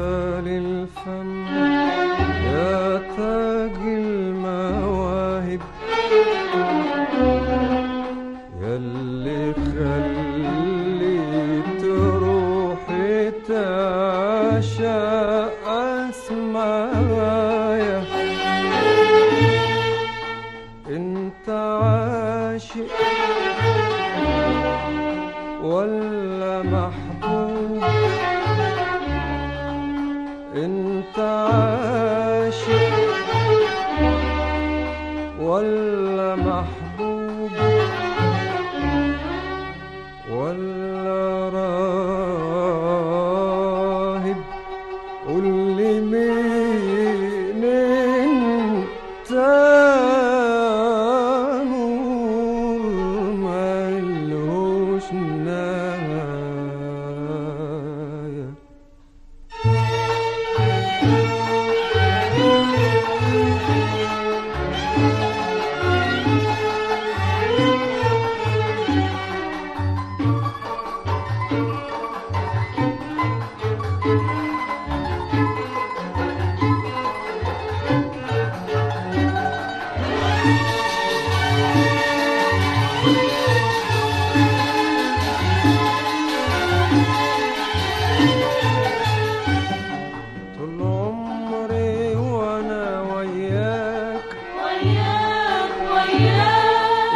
جمال الفم يا تاج المواهب ياللي خليت روحي تعشق اسمايا انت عاشق ولا محبوب انت عاشق ولا محبوب ولا راهب قول لي مين انت نور ملهوش نهايه طول عمري وانا وياك وياك وياك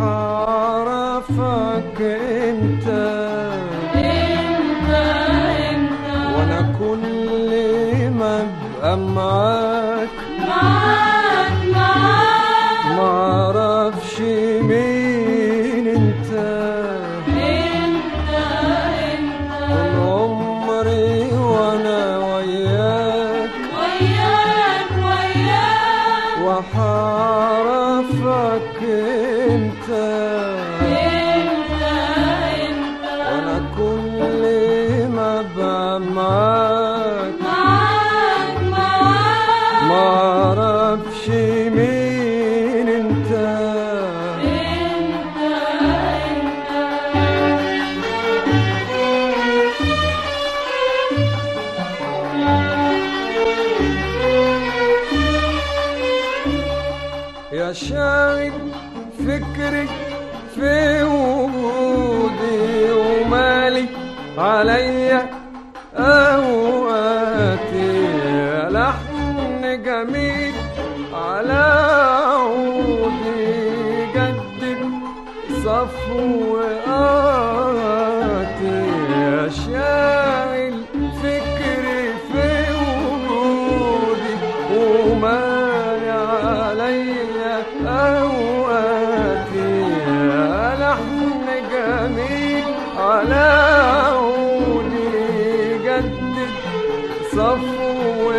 وحعرفك انت انت انت وانا كل ما ابقى معاك معاك معاك معرفش مين انت انت انت طول عمري وانا وياك وياك وياك وحعرفك انت انت انت وانا كل ما ابقى معاك معاك معاك معرفش مين انت انت انت يا شاغل فكري في وجودي ومالي عليا اوقاتي يا لحن جميل على عودي جدد صفو وقاتي يا شاغل فكري في وجودي ومالي عليا اوقاتي يا لحن جميل على عودي جدد صفو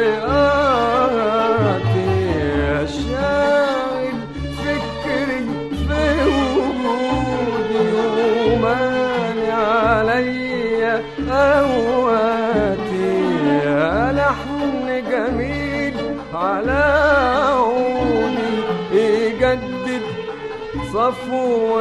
وقاتي يا شاغل فكري في وجودي ومالي عليا اوقاتي يا لحن جميل على عودي يجدد صفو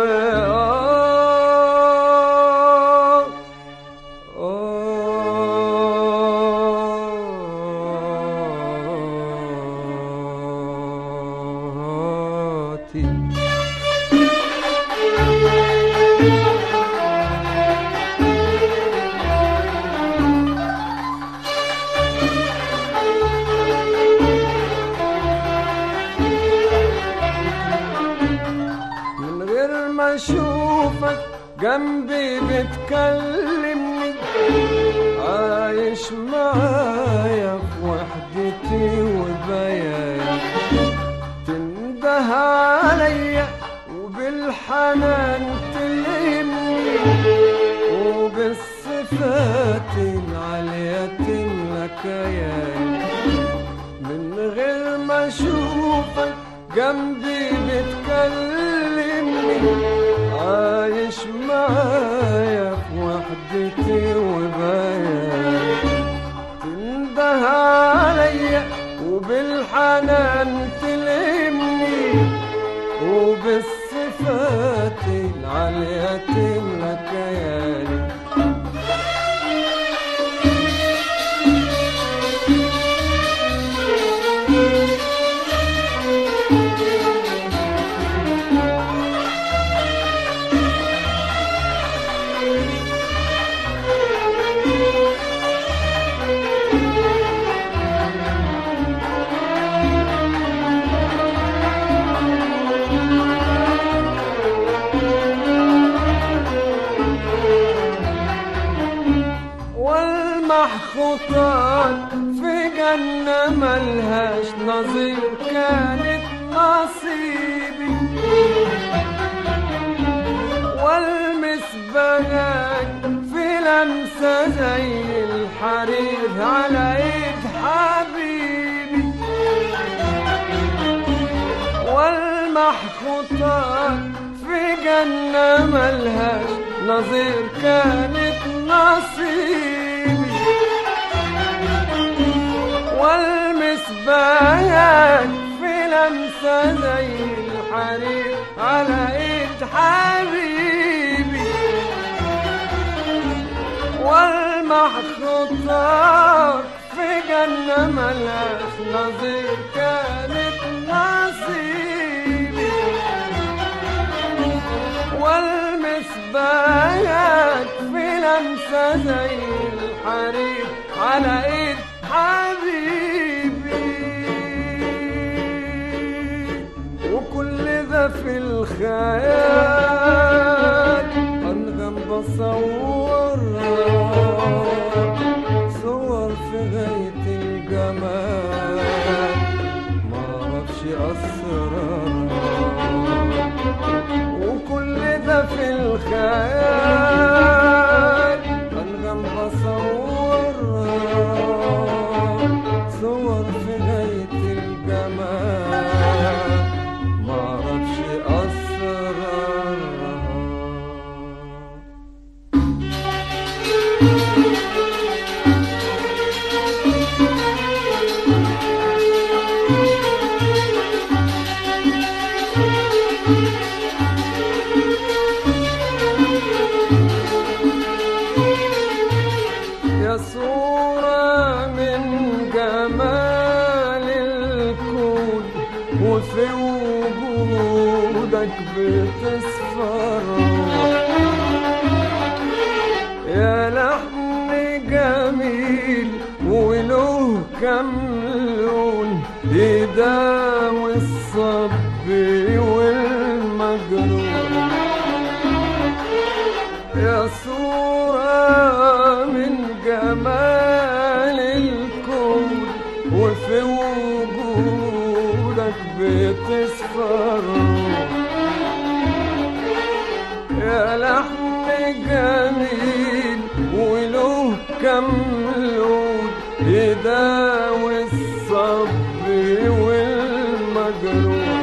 آتي من غير ما اشوفك جنبي بتكلمني عايش معايا في وحدتي وبياني تنده عليا وبالحنان تلهمني وبالصفات العالية الكيان من غير ما اشوفك جنبي بتكلمني عايش معايا في وحدتي وبيان تنده عليا وبالحنان تلمني وبالصفات العالية الكيان جنة ملهاش نظير كانت نصيبي والمس بهاك في لمسة زي الحرير على ايد حبيبي والمح خطاك في جنة ملهاش نظير كانت نصيبي والمسبايات في لمسة زي الحرير على ايد حبيبي والمحخوطات في جنة ملاش نظير كانت نصيبي والمسبايات في لمسة زي الحرير على ايد حبيبي وكل ذا في الخيال انغم بصورها صور في غاية الجمال ما اعرفش اسرارها وكل ده في الخيال انغم بصورها صور في غاية الجمال ما اعرفش اسرارها يا صورة من جمال الكون وفي وجودك بتصفر يا لحن جميل وله كم لون يداوي الصبي والمجنون يا صورة من جمال الكون وفي وجودك بتصفر يا لحن جميل وله كم لون يداوي الصبي والمجروح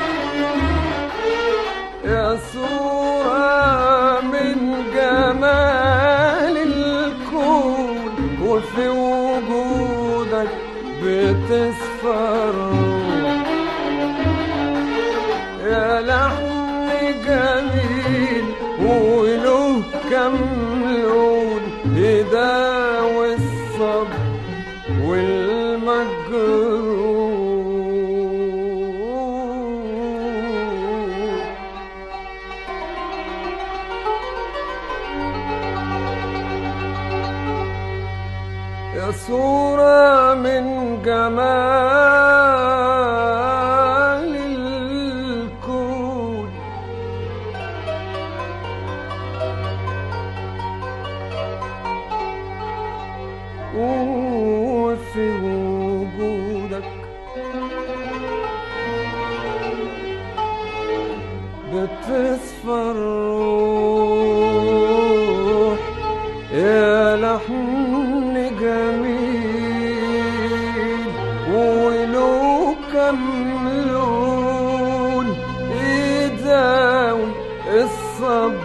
يا صورة من جمال الكون وفي وجودك بتصفر يا لحن جميل وله كم لون يداوي الصب والمجروح يا صورة من جمال الكون وفي وجودك بتصفى الروح يا لحن جميل وله كم لون يداوي الصب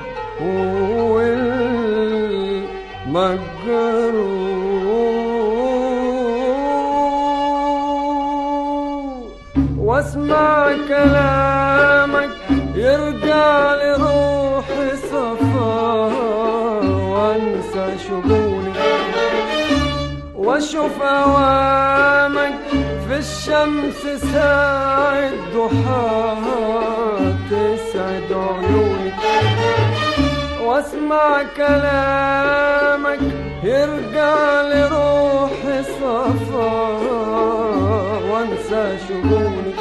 والمجروح واسمع كلامك يرجع لروحي صفا وانسى شجوني واشوف اوامك في الشمس ساعة ضحاها تسعد عيوني واسمع كلامك يرجع لروحي صفا وانسى شجوني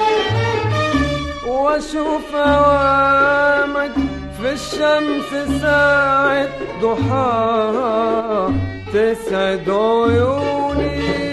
واشوف اوامك في الشمس ساعة ضحاها تسعد عيوني